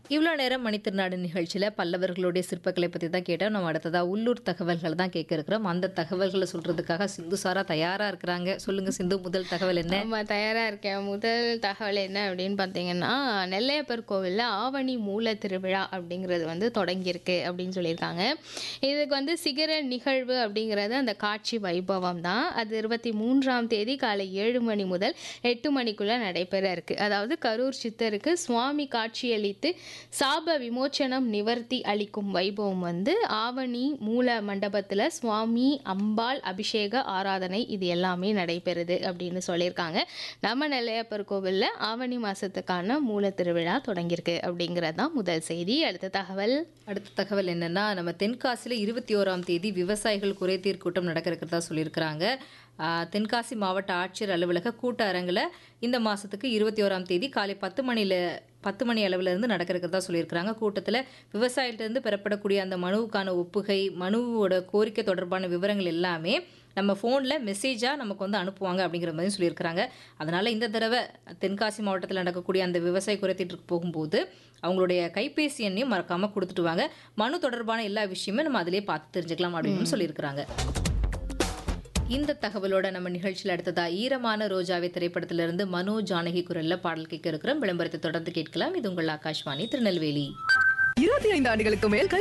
இவ்வளோ நேரம் மணித்திருநாடு நிகழ்ச்சியில் பல்லவர்களுடைய சிற்பக்கலை பற்றி தான் கேட்டோம் நம்ம அடுத்ததாக உள்ளூர் தகவல்கள் தான் கேட்க இருக்கிறோம் அந்த தகவல்களை சொல்கிறதுக்காக சிந்து சாரா தயாராக இருக்கிறாங்க சொல்லுங்கள் சிந்து முதல் தகவல் என்ன ஆமா தயாரா இருக்கேன் முதல் தகவல் என்ன அப்படின்னு பார்த்தீங்கன்னா நெல்லையப்பர் கோவிலில் ஆவணி மூல திருவிழா அப்படிங்கிறது வந்து தொடங்கியிருக்கு அப்படின்னு சொல்லியிருக்காங்க இதுக்கு வந்து சிகர நிகழ்வு அப்படிங்கிறது அந்த காட்சி வைபவம் தான் அது இருபத்தி மூன்றாம் தேதி காலை ஏழு மணி முதல் எட்டு மணிக்குள்ள நடைபெற இருக்கு அதாவது கரூர் சித்தருக்கு சுவாமி காட்சியளித்து சாப விமோச்சனம் நிவர்த்தி அளிக்கும் வைபவம் வந்து ஆவணி மூல மண்டபத்தில் சுவாமி அம்பாள் அபிஷேக ஆராதனை இது எல்லாமே நடைபெறுது அப்படின்னு சொல்லியிருக்காங்க நம்ம நெல்லையப்பர் கோவிலில் ஆவணி மாதத்துக்கான மூல திருவிழா தொடங்கியிருக்கு அப்படிங்கிறது தான் முதல் செய்தி அடுத்த தகவல் அடுத்த தகவல் என்னன்னா நம்ம தென்காசியில் இருபத்தி ஓராம் தேதி விவசாயிகள் குறைதீர் கூட்டம் நடக்க இருக்கிறதா சொல்லியிருக்கிறாங்க ஆஹ், தென்காசி மாவட்ட ஆட்சியர் அலுவலக கூட்ட அரங்கில் இந்த மாதத்துக்கு இருபத்தி ஓராம் தேதி காலை பத்து மணியில் பத்து மணி அளவுல இருந்து நடக்க இருக்கிறதா சொல்லியிருக்கிறாங்க கூட்டத்தில் விவசாயிகிட்டேருந்து பெறப்படக்கூடிய அந்த மனுவுக்கான ஒப்புகை மனுவோட கோரிக்கை தொடர்பான விவரங்கள் எல்லாமே நம்ம ஃபோனில் மெசேஜாக நமக்கு வந்து அனுப்புவாங்க அப்படிங்கிற மாதிரி சொல்லியிருக்கிறாங்க அதனால் இந்த தடவை தென்காசி மாவட்டத்தில் நடக்கக்கூடிய அந்த விவசாய குறைத்தீட்டுக்கு போகும்போது அவங்களுடைய கைபேசி எண்ணையும் மறக்காமல் கொடுத்துட்டு வாங்க மனு தொடர்பான எல்லா விஷயமே நம்ம அதிலே பார்த்து தெரிஞ்சுக்கலாம் அப்படின்னு சொல்லியிருக்கிறாங்க இந்த தகவலோட நம்ம நிகழ்ச்சியில் அடுத்ததா ஈரமான ரோஜாவை திரைப்படத்திலிருந்து மனோ ஜானகி குரல்ல பாடல் கேட்க இருக்கிறோம் விளம்பரத்தை தொடர்ந்து கேட்கலாம் இது உங்கள் ஆகாஷ்வாணி திருநெல்வேலி இருபத்தி ஐந்து ஆண்டுகளுக்கு மேல்